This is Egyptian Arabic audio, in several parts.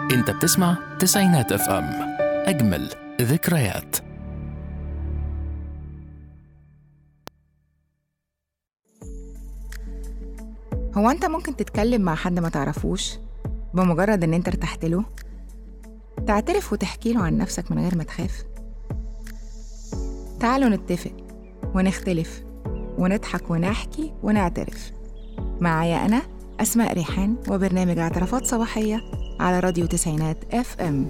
انت بتسمع تسعينات اف ام اجمل ذكريات هو انت ممكن تتكلم مع حد ما تعرفوش بمجرد ان انت ارتحت له تعترف وتحكي له عن نفسك من غير ما تخاف تعالوا نتفق ونختلف ونضحك ونحكي ونعترف معايا انا اسماء ريحان وبرنامج اعترافات صباحيه على راديو تسعينات اف ام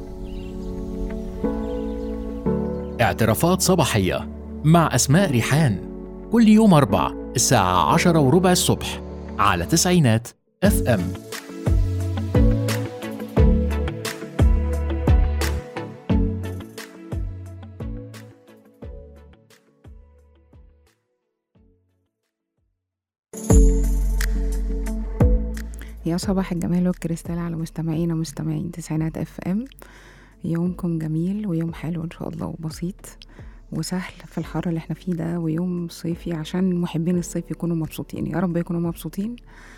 اعترافات صباحية مع أسماء ريحان كل يوم أربع الساعة عشرة وربع الصبح على تسعينات اف ام يا صباح الجمال والكريستال على مستمعينا ومستمعين تسعينات اف ام يومكم جميل ويوم حلو ان شاء الله وبسيط وسهل في الحر اللي احنا فيه ده ويوم صيفي عشان محبين الصيف يكونوا مبسوطين يا رب يكونوا مبسوطين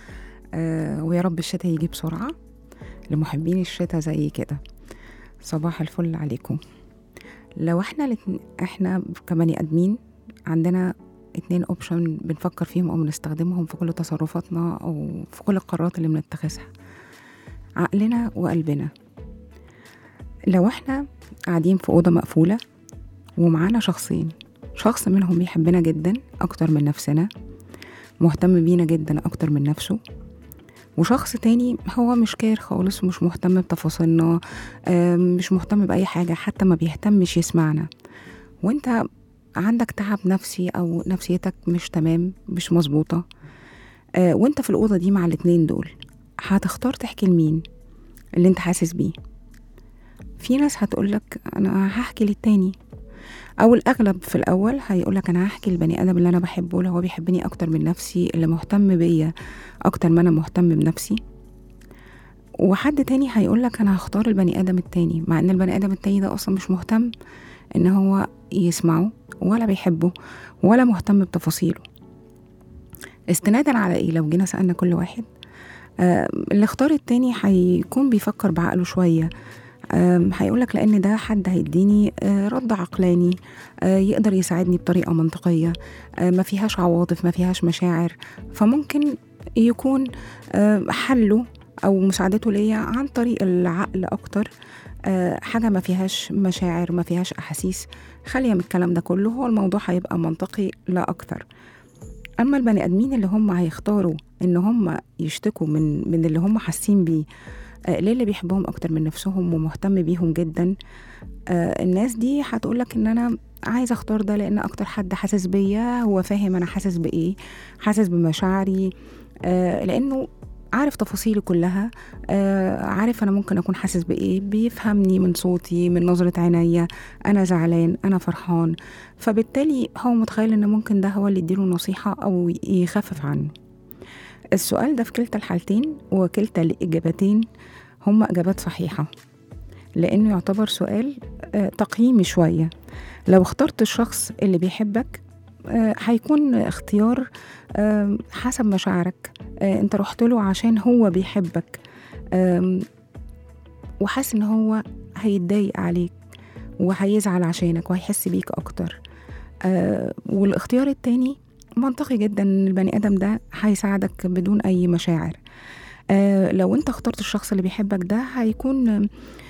آه ويا رب الشتاء يجي بسرعة لمحبين الشتاء زي كده صباح الفل عليكم لو احنا الاتن... احنا كبني ادمين عندنا اتنين اوبشن بنفكر فيهم او بنستخدمهم في كل تصرفاتنا او في كل القرارات اللي بنتخذها عقلنا وقلبنا لو احنا قاعدين في أوضة مقفولة ومعانا شخصين شخص منهم بيحبنا جدا أكتر من نفسنا مهتم بينا جدا أكتر من نفسه وشخص تاني هو مش كار خالص ومش مهتم بتفاصيلنا آم، مش مهتم بأي حاجة حتى ما بيهتمش يسمعنا وانت عندك تعب نفسي أو نفسيتك مش تمام مش مظبوطة آه، وانت في الأوضة دي مع الاتنين دول هتختار تحكي لمين اللي انت حاسس بيه في ناس هتقولك انا هحكي للتاني او الاغلب في الاول هيقولك انا هحكي للبني ادم اللي انا بحبه اللي هو بيحبني اكتر من نفسي اللي مهتم بيا اكتر ما انا مهتم بنفسي وحد تاني هيقولك انا هختار البني ادم التاني مع ان البني ادم التاني ده اصلا مش مهتم ان هو يسمعه ولا بيحبه ولا مهتم بتفاصيله استنادا على ايه لو جينا سالنا كل واحد آه اللي اختار التاني هيكون بيفكر بعقله شويه آم، هيقولك لأن ده حد هيديني آه، رد عقلاني آه، يقدر يساعدني بطريقة منطقية آه، ما فيهاش عواطف ما فيهاش مشاعر فممكن يكون آه، حله أو مساعدته ليا عن طريق العقل أكتر آه، حاجة ما فيهاش مشاعر ما فيهاش أحاسيس خالية من الكلام ده كله هو الموضوع هيبقى منطقي لا أكتر أما البني آدمين اللي هم هيختاروا إن هم يشتكوا من من اللي هم حاسين بيه آه، ليه اللي بيحبهم اكتر من نفسهم ومهتم بيهم جدا آه، الناس دي هتقولك ان انا عايزه اختار ده لان اكتر حد حاسس بيا هو فاهم انا حاسس بايه حاسس بمشاعري آه، لانه عارف تفاصيلي كلها آه، عارف انا ممكن اكون حاسس بايه بيفهمني من صوتي من نظره عينيا انا زعلان انا فرحان فبالتالي هو متخيل ان ممكن ده هو اللي يديله نصيحه او يخفف عنه السؤال ده في كلتا الحالتين وكلتا الإجابتين هم إجابات صحيحة لأنه يعتبر سؤال آه، تقييمي شوية لو اخترت الشخص اللي بيحبك آه، هيكون اختيار آه، حسب مشاعرك آه، انت رحت له عشان هو بيحبك آم، وحاسس ان هو هيتضايق عليك وهيزعل عشانك وهيحس بيك اكتر آه، والاختيار التاني منطقي جدا ان البني ادم ده هيساعدك بدون اي مشاعر آه لو انت اخترت الشخص اللي بيحبك ده هيكون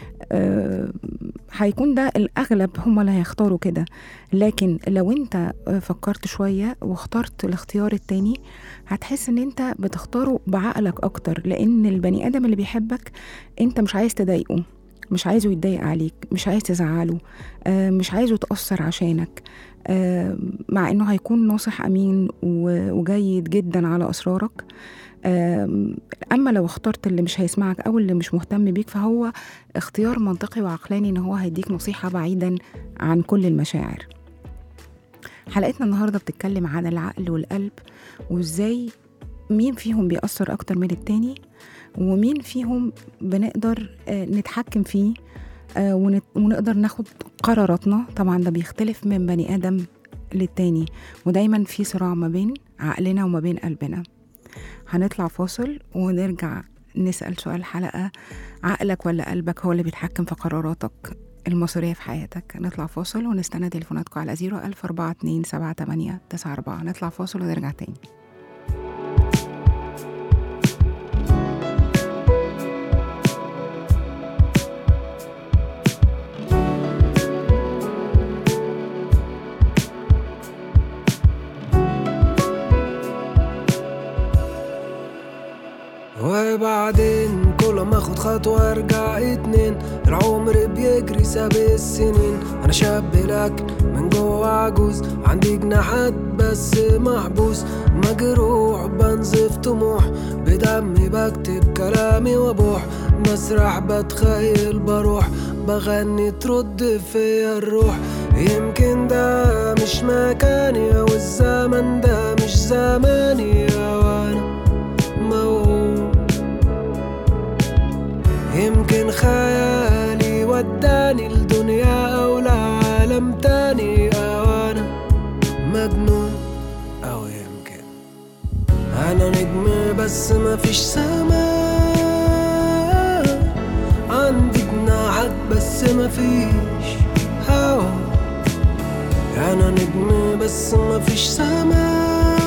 آه هيكون ده الاغلب هم اللي هيختاروا كده لكن لو انت آه، فكرت شويه واخترت الاختيار التاني هتحس ان انت بتختاره بعقلك اكتر لان البني ادم اللي بيحبك انت مش عايز تضايقه مش عايزه يتضايق عليك مش عايز تزعله آه، مش عايزه يتأثر عشانك آه، مع انه هيكون ناصح امين و- وجيد جدا على اسرارك آم، اما لو اخترت اللي مش هيسمعك او اللي مش مهتم بيك فهو اختيار منطقي وعقلاني ان هو هيديك نصيحه بعيدا عن كل المشاعر حلقتنا النهارده بتتكلم عن العقل والقلب وازاي مين فيهم بيأثر اكتر من التاني ومين فيهم بنقدر آه، نتحكم فيه آه، ونت- ونقدر ناخد قراراتنا طبعا ده بيختلف من بني آدم للتاني ودايما في صراع ما بين عقلنا وما بين قلبنا هنطلع فاصل ونرجع نسأل سؤال الحلقة عقلك ولا قلبك هو اللي بيتحكم في قراراتك المصيرية في حياتك نطلع فاصل ونستنى تليفوناتكم على 014278994 نطلع فاصل ونرجع تاني وبعدين كل ما اخد خطوة ارجع اتنين العمر بيجري ساب السنين انا شاب لكن من جوه عجوز عندي جناحات بس محبوس مجروح بنزف طموح بدمي بكتب كلامي وابوح بسرح بتخيل بروح بغني ترد فيا الروح يمكن ده مش مكاني او الزمن ده مش زماني وانا موهوم يمكن خيالي وداني لدنيا أو لعالم تاني أو أنا مجنون أو يمكن أنا نجم بس مفيش سماء عندي جناحات بس مفيش هوا أنا نجم بس مفيش سماء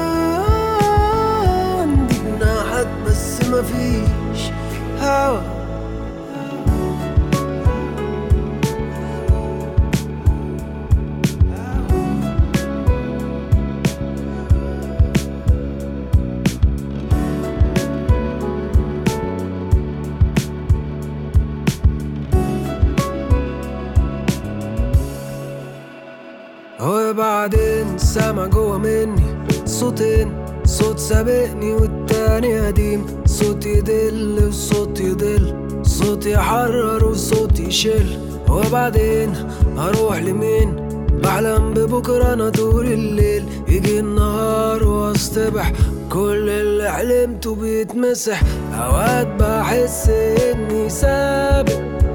عندي جناحات بس مفيش هوا وبعدين سامع جوا مني صوتين صوت سابقني والتاني قديم صوت يدل وصوت يضل صوت يحرر وصوت يشل وبعدين هروح لمين بحلم ببكرة أنا طول الليل يجي النهار واصطبح كل اللي حلمته بيتمسح أوقات بحس إني سابق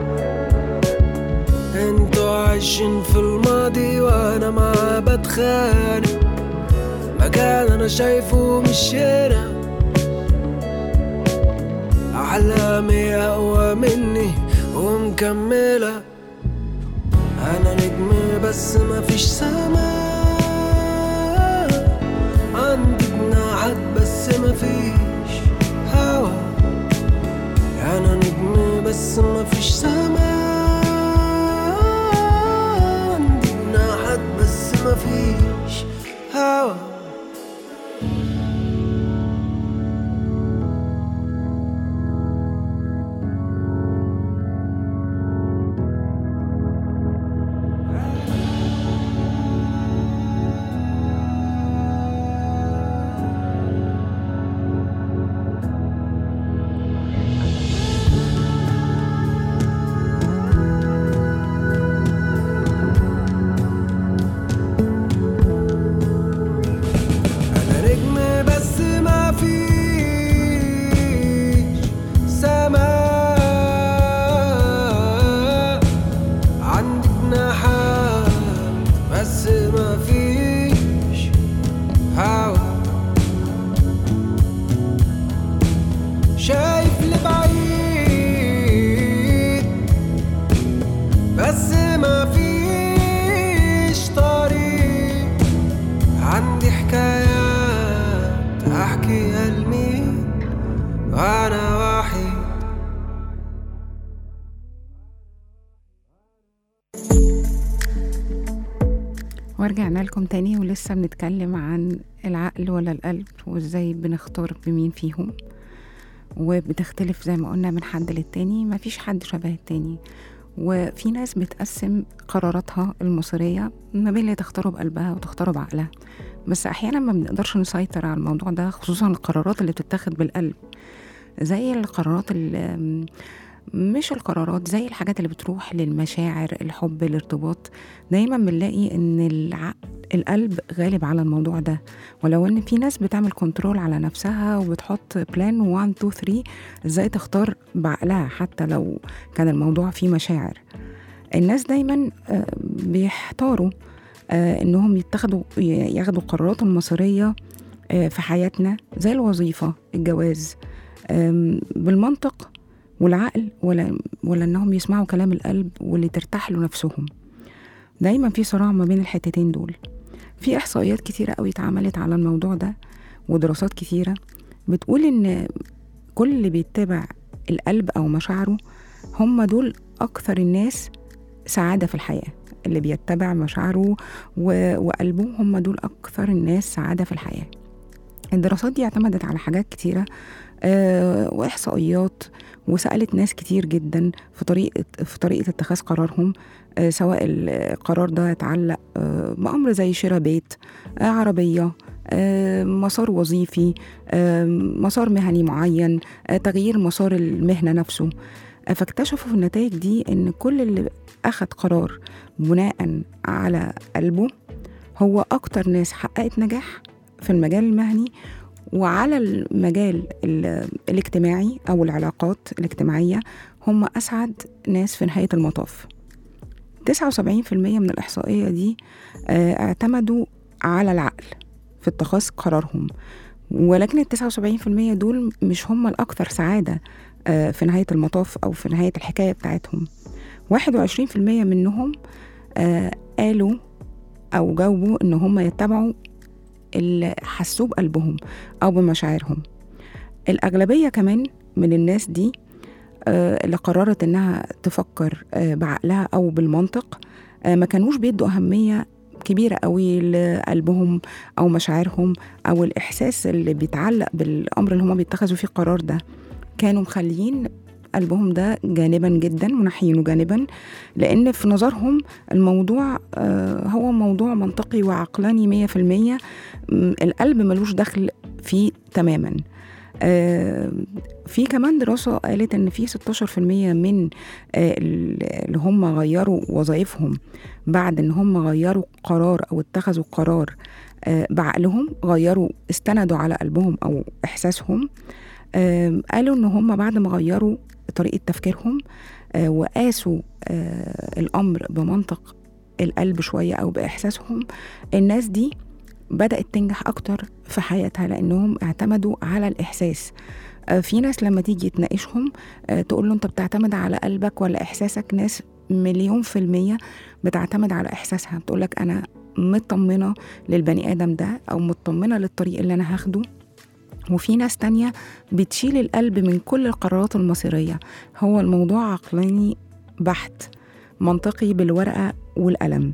انتوا عايشين في الماضي وانا معاه بتخانق مكان انا شايفه مش هنا احلامي اقوى مني ومكملة انا نجم بس مفيش سماء عندي جناحات بس مفيش هوا انا نجم بس مفيش سماء عندي جناحات بس مفيش هوا أنا نجم بس ما فيش سماء عندي جناحات بس ما فيش هوا شايف لبعيد بس ما فيش طريق عندي حكايات احكيها لمين وانا وحيد ورجعنا لكم تاني ولسه بنتكلم عن العقل ولا القلب وازاي بنختار بمين فيهم وبتختلف زي ما قلنا من حد للتاني مفيش حد شبه التاني وفي ناس بتقسم قراراتها المصيرية ما بين اللي تختاره بقلبها وتختاره بعقلها بس أحيانا ما بنقدرش نسيطر على الموضوع ده خصوصا القرارات اللي بتتاخد بالقلب زي القرارات اللي مش القرارات زي الحاجات اللي بتروح للمشاعر الحب الارتباط دايما بنلاقي ان العقل القلب غالب على الموضوع ده ولو ان في ناس بتعمل كنترول على نفسها وبتحط بلان 1 2 3 ازاي تختار بعقلها حتى لو كان الموضوع فيه مشاعر الناس دايما آه، بيحتاروا آه، انهم يتخذوا ياخدوا قرارات المصيريه آه، في حياتنا زي الوظيفه الجواز أم، بالمنطق والعقل ولا ولا انهم يسمعوا كلام القلب واللي ترتاح له نفسهم دايما في صراع ما بين الحتتين دول في احصائيات كتيره قوي اتعملت على الموضوع ده ودراسات كتيره بتقول ان كل اللي بيتبع القلب او مشاعره هم دول اكثر الناس سعاده في الحياه اللي بيتبع مشاعره و- وقلبه هم دول اكثر الناس سعاده في الحياه الدراسات دي اعتمدت على حاجات كتيره آه، واحصائيات وسالت ناس كتير جدا في طريقه في طريقه اتخاذ قرارهم آه، سواء القرار ده يتعلق آه، بامر زي شراء بيت آه، عربيه آه، مسار وظيفي آه، مسار مهني معين آه، تغيير مسار المهنه نفسه آه، فاكتشفوا في النتائج دي ان كل اللي اخذ قرار بناء على قلبه هو اكتر ناس حققت نجاح في المجال المهني وعلى المجال ال- الاجتماعي او العلاقات الاجتماعيه هم اسعد ناس في نهايه المطاف 79% من الاحصائيه دي آه، اعتمدوا على العقل في اتخاذ قرارهم ولكن ال 79% دول مش هم الاكثر سعاده آه، في نهايه المطاف او في نهايه الحكايه بتاعتهم 21% منهم آه، قالوا او جاوبوا ان هم يتبعوا اللي حسوه بقلبهم او بمشاعرهم الاغلبيه كمان من الناس دي آه، اللي قررت انها تفكر آه، بعقلها او بالمنطق آه، ما كانوش بيدوا اهميه كبيره قوي لقلبهم او مشاعرهم او الاحساس اللي بيتعلق بالامر اللي هم بيتخذوا فيه القرار ده كانوا مخليين قلبهم ده جانبا جدا منحينه جانبا لان في نظرهم الموضوع آه، هو موضوع منطقي وعقلاني مية في المية م، القلب ملوش دخل فيه تماما آه، في كمان دراسة قالت إن في 16% من آه، اللي هم غيروا وظائفهم بعد إن هم غيروا قرار أو اتخذوا قرار آه، بعقلهم غيروا استندوا على قلبهم أو إحساسهم آم، قالوا إن هم بعد ما غيروا طريقة تفكيرهم آه، وقاسوا آه، الأمر بمنطق القلب شوية أو بإحساسهم الناس دي بدأت تنجح أكتر في حياتها لأنهم اعتمدوا على الإحساس آه، في ناس لما تيجي تناقشهم آه، تقول له أنت بتعتمد على قلبك ولا إحساسك ناس مليون في المية بتعتمد على إحساسها بتقولك أنا مطمنة للبني آدم ده أو مطمنة للطريق اللي أنا هاخده وفي ناس تانية بتشيل القلب من كل القرارات المصيرية هو الموضوع عقلاني بحت منطقي بالورقة والقلم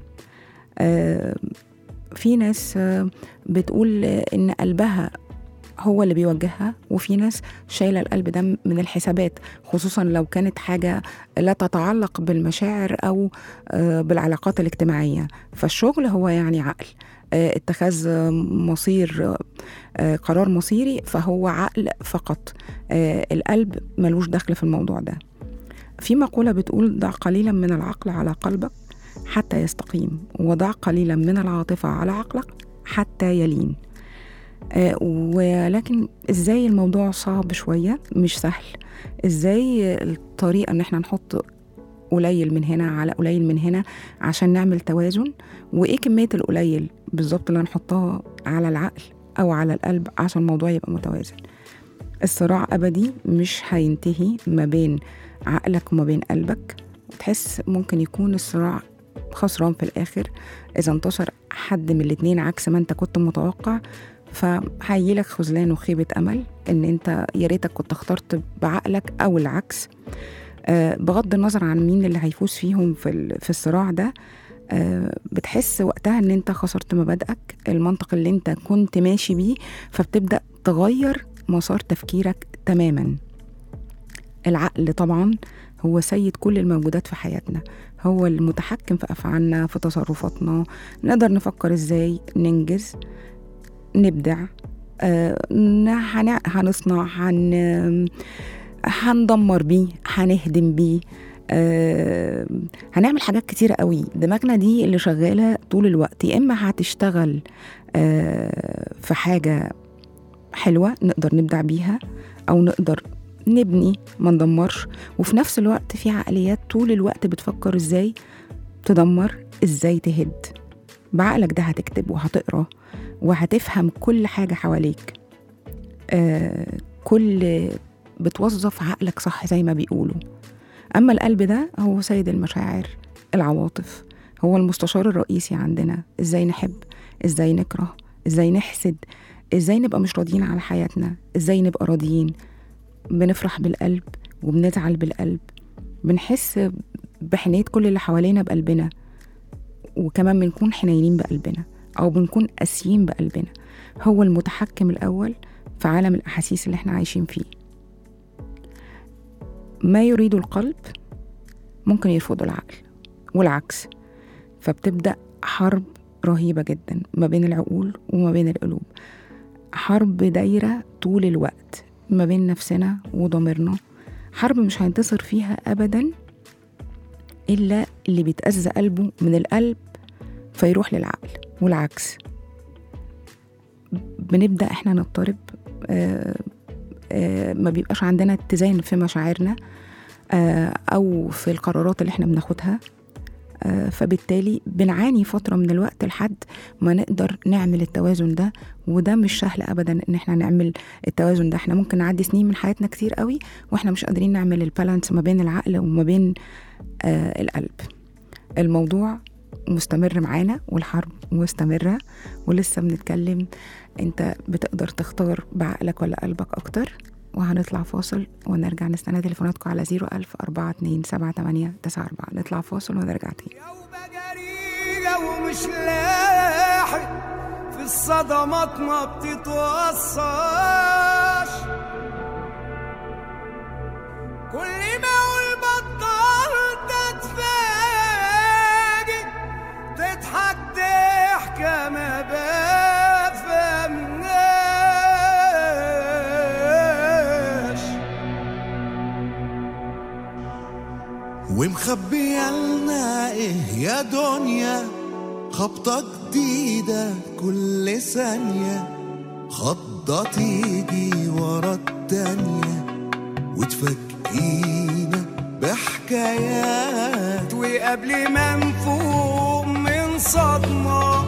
آه، في ناس آه، بتقول آه، إن قلبها هو اللي بيوجهها وفي ناس شايلة القلب ده من الحسابات خصوصا لو كانت حاجة لا تتعلق بالمشاعر أو آه، بالعلاقات الاجتماعية فالشغل هو يعني عقل آه، اتخاذ آه، مصير آه، قرار مصيري فهو عقل فقط آه، القلب ملوش دخل في الموضوع ده في مقولة بتقول ضع قليلا من العقل على قلبك حتى يستقيم وضع قليلا من العاطفة على عقلك حتى يلين آه، ولكن ازاي الموضوع صعب شوية مش سهل ازاي الطريقة ان احنا نحط قليل من هنا على قليل من هنا عشان نعمل توازن وايه كمية القليل بالظبط اللي هنحطها على العقل او على القلب عشان الموضوع يبقى متوازن الصراع ابدي مش هينتهي ما بين عقلك وما بين قلبك وتحس ممكن يكون الصراع خسران في الاخر اذا انتصر حد من الاتنين عكس ما انت كنت متوقع فهيجيلك خذلان وخيبة أمل إن أنت يا ريتك كنت اخترت بعقلك أو العكس آه، بغض النظر عن مين اللي هيفوز فيهم في ال- في الصراع ده آه، بتحس وقتها ان انت خسرت مبادئك المنطق اللي انت كنت ماشي بيه فبتبدا تغير مسار تفكيرك تماما العقل طبعا هو سيد كل الموجودات في حياتنا هو المتحكم في افعالنا في تصرفاتنا نقدر نفكر ازاي ننجز نبدع آه، هن- هنصنع هن هندمر بيه هنهدم بيه آه، هنعمل حاجات كتيرة قوي دماغنا دي اللي شغالة طول الوقت يا إما هتشتغل آه، في حاجة حلوة نقدر نبدع بيها أو نقدر نبني ما ندمرش وفي نفس الوقت في عقليات طول الوقت بتفكر ازاي تدمر ازاي تهد بعقلك ده هتكتب وهتقرا وهتفهم كل حاجة حواليك آه كل بتوظف عقلك صح زي ما بيقولوا أما القلب ده هو سيد المشاعر العواطف هو المستشار الرئيسي عندنا ازاي نحب ازاي نكره ازاي نحسد ازاي نبقى مش راضيين على حياتنا ازاي نبقى راضيين بنفرح بالقلب وبنزعل بالقلب بنحس بحنية كل اللي حوالينا بقلبنا وكمان بنكون حنينين بقلبنا أو بنكون قاسيين بقلبنا هو المتحكم الأول في عالم الأحاسيس اللي احنا عايشين فيه ما يريد القلب ممكن يرفضه العقل والعكس فبتبدأ حرب رهيبة جدا ما بين العقول وما بين القلوب حرب دايرة طول الوقت ما بين نفسنا وضميرنا حرب مش هينتصر فيها أبدا إلا اللي بيتأذى قلبه من القلب فيروح للعقل والعكس بنبدأ إحنا نضطرب آه آه ما بيبقاش عندنا اتزان في مشاعرنا آه أو في القرارات اللي إحنا بناخدها آه فبالتالي بنعاني فترة من الوقت لحد ما نقدر نعمل التوازن ده وده مش سهل أبدا إن إحنا نعمل التوازن ده إحنا ممكن نعدي سنين من حياتنا كتير قوي وإحنا مش قادرين نعمل البالانس ما بين العقل وما بين آه القلب الموضوع مستمر معانا والحرب مستمرة ولسه بنتكلم انت بتقدر تختار بعقلك ولا قلبك اكتر وهنطلع فاصل ونرجع نستنى تليفوناتكم على 01000 427 7894 نطلع فاصل ونرجع تاني جريئة ومش لاحق في الصدمات ما بتتوصاش كل ما اقول بطلت اتفاجئ تضحك ضحكة ما بفهمناش ومخبية لنا ايه يا دنيا خبطة جديدة كل ثانية خضة تيجي ورا التانية وتفاجئينا بحكايات وقبل ما نفوق من صدمة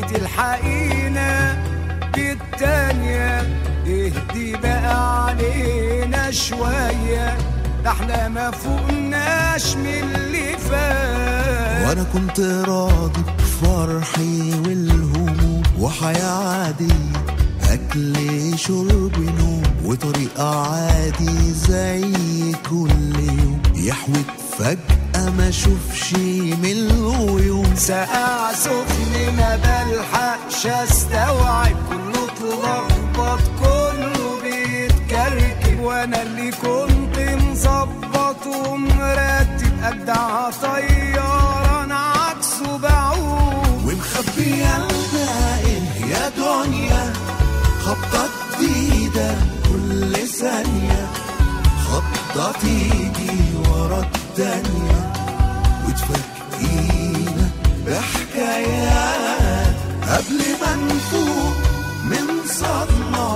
بتلحقينا بالتانية اهدي بقى علينا شوية ده احنا ما فوقناش من اللي فات وانا كنت راضي بفرحي والهموم وحياة عادية أكل شرب نوم وطريقة عادي زي كل يوم يحوك فجأة ما اشوفش من الغيوم ساعة سخن ما بلحقش استوعب كله اتلخبط كله بيتكركب وانا اللي كنت مظبط ومرتب اجدع طيارة انا عكسه بعوم ومخبية لنا ايه يا دنيا خبطة جديدة كل ثانية خبطة تيجي ورا التانية وتفاجئينا بحكايات قبل ما نفوق من صدمة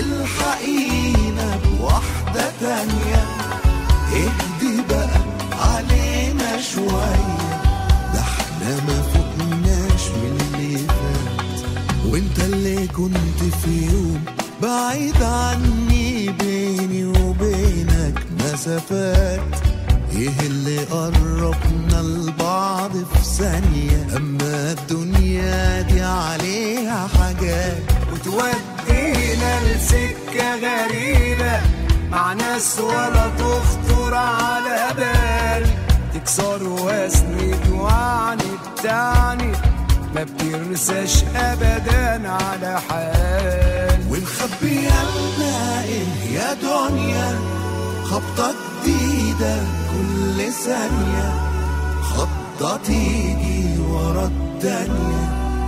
بتلحقينا بواحدة تانية اهدي بقى علينا شوية ده احنا ما فوقناش من اللي فات وانت اللي كنت في يوم بعيد عني بيني وبينك مسافات ايه اللي قربنا لبعض في ثانية اما الدنيا دي عليها حاجات وتودينا لسكة غريبة مع ناس ولا تخطر على بال تكسر واسند وعند تعني ما بترساش ابدا على حال ومخبية لنا ايه يا دنيا خبطة جديدة كل ثانية خبطة تيجي ورا التانية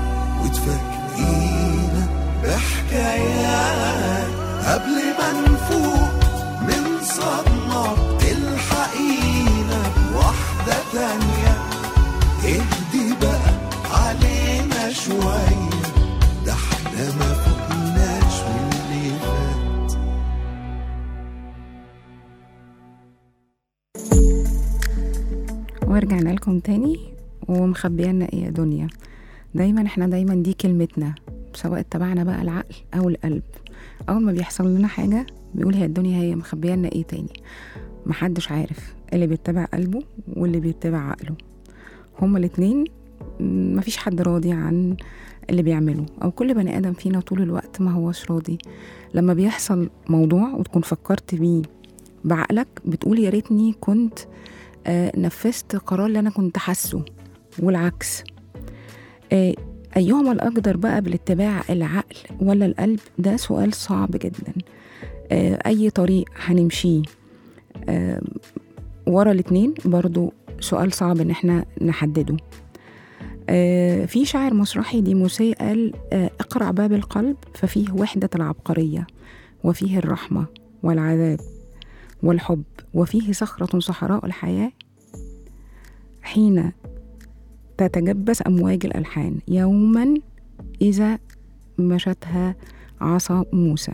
وتفاجئينا بحكايات قبل ما نفوق من صدمة بتلحقينا بواحدة تانية اهدي بقى علينا شوية ده احنا ما فوقناش من اللي فات ورجعنا لكم تاني ومخبيانا ايه يا دنيا دايما احنا دايما دي كلمتنا سواء اتبعنا بقى العقل او القلب اول ما بيحصل لنا حاجة بيقول هي الدنيا هي مخبيه لنا ايه تاني محدش عارف اللي بيتبع قلبه واللي بيتبع عقله هما الاتنين م- مفيش حد راضي عن اللي بيعمله او كل بني ادم فينا طول الوقت ما هوش راضي لما بيحصل موضوع وتكون فكرت بيه بعقلك بتقول يا ريتني كنت آه نفذت قرار اللي انا كنت حاسه والعكس آه ايهما الاقدر بقى بالاتباع العقل ولا القلب ده سؤال صعب جدا آه اي طريق هنمشيه آه ورا الاتنين برضو سؤال صعب ان احنا نحدده آه في شاعر مسرحي ديموسي قال آه اقرع باب القلب ففيه وحدة العبقرية وفيه الرحمة والعذاب والحب وفيه صخرة صحراء الحياة حين تتجبس أمواج الألحان يوما إذا مشتها عصا موسى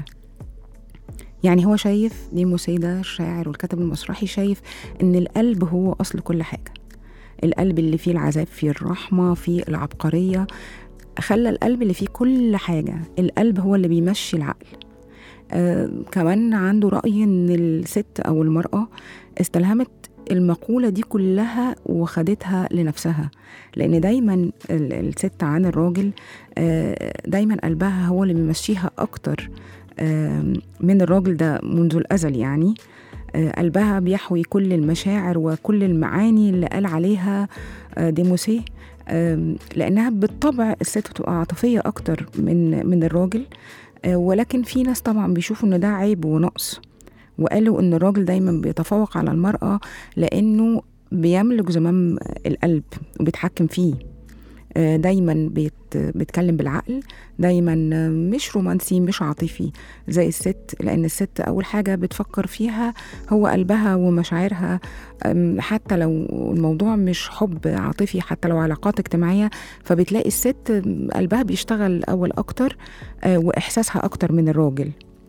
يعني هو شايف ديموسي ده الشاعر والكاتب المسرحي شايف إن القلب هو أصل كل حاجة القلب اللي فيه العذاب فيه الرحمة فيه العبقرية خلى القلب اللي فيه كل حاجة القلب هو اللي بيمشي العقل آه كمان عنده رأي إن الست أو المرأة استلهمت المقولة دي كلها وخدتها لنفسها لأن دايما ال- الست عن الراجل آه دايما قلبها هو اللي بيمشيها أكتر آه من الراجل ده منذ الأزل يعني آه، قلبها بيحوي كل المشاعر وكل المعاني اللي قال عليها آه، ديموسي آم، لأنها بالطبع الست بتبقى عاطفية أكتر من من الراجل آه، ولكن في ناس طبعا بيشوفوا إن ده عيب ونقص وقالوا إن الراجل دايما بيتفوق على المرأة لأنه بيملك زمام القلب وبيتحكم فيه آه، دايما بيت بيتكلم بالعقل دايما آه، مش رومانسي مش عاطفي زي الست لان الست اول حاجه بتفكر فيها هو قلبها ومشاعرها أم، حتى لو الموضوع مش حب عاطفي حتى لو علاقات اجتماعيه فبتلاقي الست قلبها بيشتغل اول اكتر آه، واحساسها اكتر من الراجل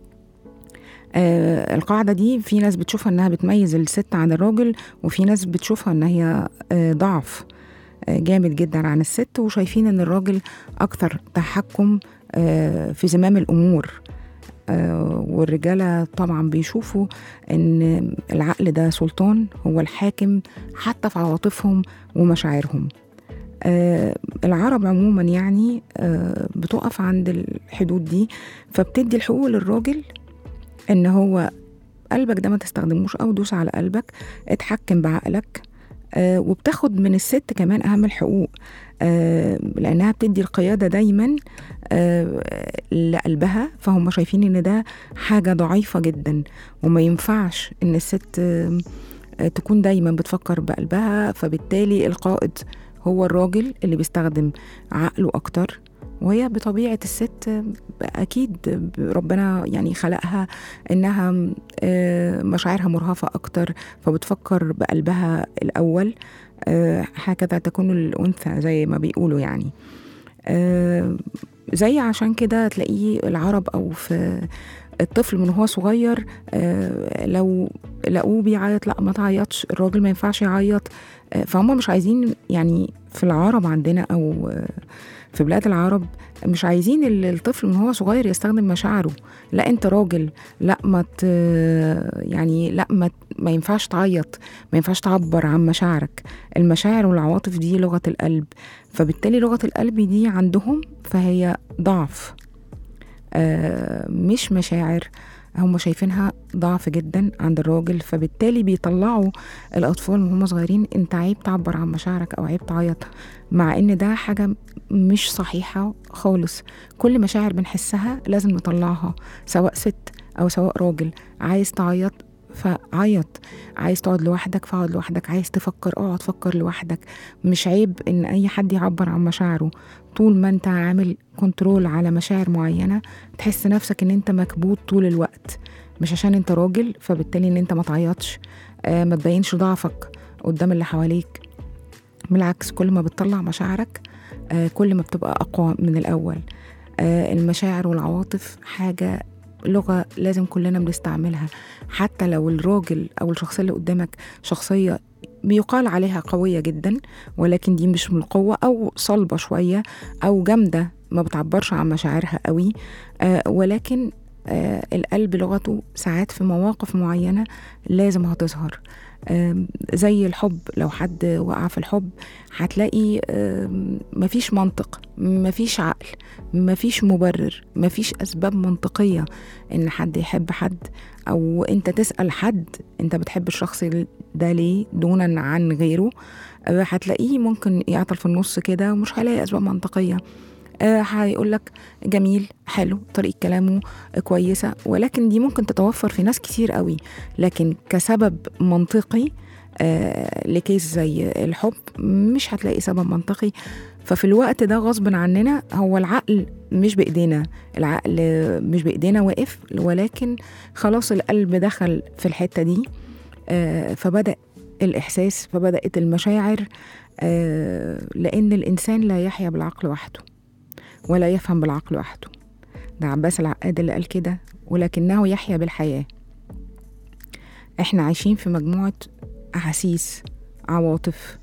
آه القاعدة دي في ناس بتشوفها إنها بتميز الست عن الراجل وفي ناس بتشوفها إن هي آه ضعف آه جامد جدا عن الست وشايفين إن الراجل أكثر تحكم آه في زمام الأمور آه والرجالة طبعا بيشوفوا إن العقل ده سلطان هو الحاكم حتى في عواطفهم ومشاعرهم آه العرب عموما يعني آه بتقف عند الحدود دي فبتدي الحقوق للراجل ان هو قلبك ده ما تستخدموش او دوس على قلبك اتحكم بعقلك آه وبتاخد من الست كمان اهم الحقوق آه لانها بتدي القياده دايما آه لقلبها فهم شايفين ان ده حاجه ضعيفه جدا وما ينفعش ان الست آه آه، تكون دايما بتفكر بقلبها فبالتالي القائد هو الراجل اللي بيستخدم عقله اكتر وهي بطبيعة الست أكيد ربنا يعني خلقها إنها آه، مشاعرها مرهفة أكتر فبتفكر بقلبها الأول آه، هكذا تكون الأنثى زي ما بيقولوا يعني آه، زي عشان كده تلاقيه العرب أو في الطفل من هو صغير آه، لو لقوه بيعيط لا ما تعيطش الراجل ما ينفعش يعيط آه، فهم مش عايزين يعني في العرب عندنا أو آه، في بلاد العرب مش عايزين ال- الطفل من هو صغير يستخدم مشاعره لا انت راجل لا ما ت... يعني لا ما, ما ينفعش تعيط ما ينفعش تعبر عن مشاعرك المشاعر والعواطف دي لغة القلب فبالتالي لغة القلب دي عندهم فهي ضعف آه مش مشاعر هم شايفينها ضعف جدا عند الراجل فبالتالي بيطلعوا الأطفال وهم صغيرين انت عيب تعبر عن مشاعرك أو عيب تعيط مع ان ده حاجة مش صحيحة خالص كل مشاعر بنحسها لازم نطلعها سواء ست أو سواء راجل عايز تعيط فعيط عايز تقعد لوحدك فاقعد لوحدك عايز تفكر اقعد فكر لوحدك مش عيب ان اي حد يعبر عن مشاعره طول ما انت عامل كنترول على مشاعر معينة تحس نفسك ان انت مكبوت طول الوقت مش عشان انت راجل فبالتالي ان انت ما تعيطش آه ما تبينش ضعفك قدام اللي حواليك بالعكس كل ما بتطلع مشاعرك آه كل ما بتبقى أقوى من الأول آه المشاعر والعواطف حاجة لغة لازم كلنا بنستعملها حتى لو الراجل أو الشخصية اللي قدامك شخصية بيقال عليها قوية جدا ولكن دي مش من القوة أو صلبة شوية أو جامدة ما بتعبرش عن مشاعرها قوي آه ولكن آه القلب لغته ساعات في مواقف معينة لازم هتظهر آم، زي الحب لو حد وقع في الحب هتلاقي آم، مفيش منطق مفيش عقل مفيش مبرر مفيش أسباب منطقية إن حد يحب حد أو أنت تسأل حد أنت بتحب الشخص ده ليه دونا عن غيره آه، هتلاقيه ممكن يعطل في النص كده ومش هيلاقي أسباب منطقية آه، هيقول لك جميل حلو طريقة كلامه كويسة ولكن دي ممكن تتوفر في ناس كتير قوي لكن كسبب منطقي آه لكيس زي الحب مش هتلاقي سبب منطقي ففي الوقت ده غصب عننا هو العقل مش بإيدينا العقل مش بإيدينا واقف ولكن خلاص القلب دخل في الحتة دي آه فبدأ الإحساس فبدأت المشاعر آه لأن الإنسان لا يحيا بالعقل وحده ولا يفهم بالعقل وحده ده عباس العقاد اللي قال كده ولكنه يحيا بالحياة احنا عايشين في مجموعة أحاسيس عواطف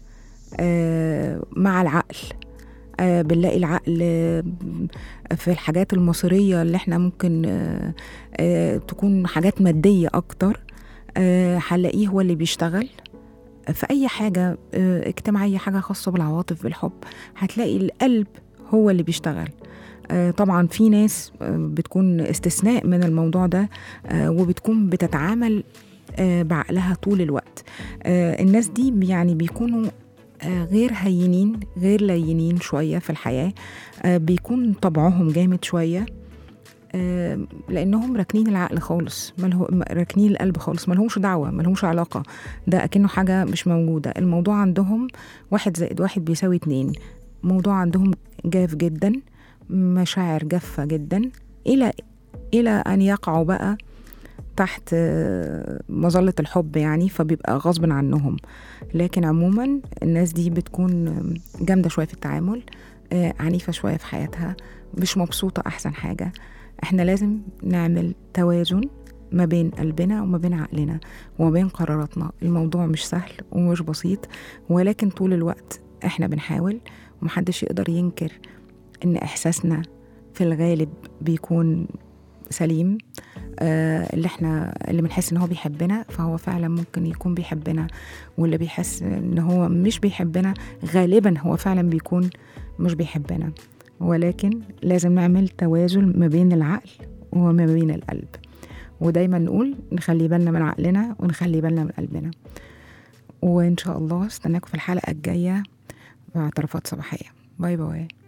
آه مع العقل آه بنلاقي العقل آه، في الحاجات المصيرية اللي احنا ممكن آه آه تكون حاجات مادية أكتر آه هنلاقيه هو اللي بيشتغل في أي حاجة آه اجتماعية حاجة خاصة بالعواطف بالحب هتلاقي القلب هو اللي بيشتغل آه، طبعا في ناس آه، بتكون استثناء من الموضوع ده آه، وبتكون بتتعامل آه، بعقلها طول الوقت آه، الناس دي يعني بيكونوا آه، غير هينين غير لينين شوية في الحياة آه، بيكون طبعهم جامد شوية آه، لانهم راكنين العقل خالص مله... راكنين القلب خالص ملهمش دعوه ملهمش علاقه ده اكنه حاجه مش موجوده الموضوع عندهم واحد زائد واحد بيساوي اتنين موضوع عندهم جاف جدا مشاعر جافه جدا الى الى ان يقعوا بقى تحت آه، مظله الحب يعني فبيبقى غصب عنهم لكن عموما الناس دي بتكون جامده شويه في التعامل آه، عنيفه شويه في حياتها مش مبسوطه احسن حاجه احنا لازم نعمل توازن ما بين قلبنا وما بين عقلنا وما بين قراراتنا الموضوع مش سهل ومش بسيط ولكن طول الوقت احنا بنحاول ومحدش يقدر ينكر ان احساسنا في الغالب بيكون سليم آه اللي احنا اللي بنحس ان هو بيحبنا فهو فعلا ممكن يكون بيحبنا واللي بيحس ان هو مش بيحبنا غالبا هو فعلا بيكون مش بيحبنا ولكن لازم نعمل توازن ما بين العقل وما بين القلب ودايما نقول نخلي بالنا من عقلنا ونخلي بالنا من قلبنا وإن شاء الله استناكم في الحلقة الجاية مع اعترافات صباحية باي باي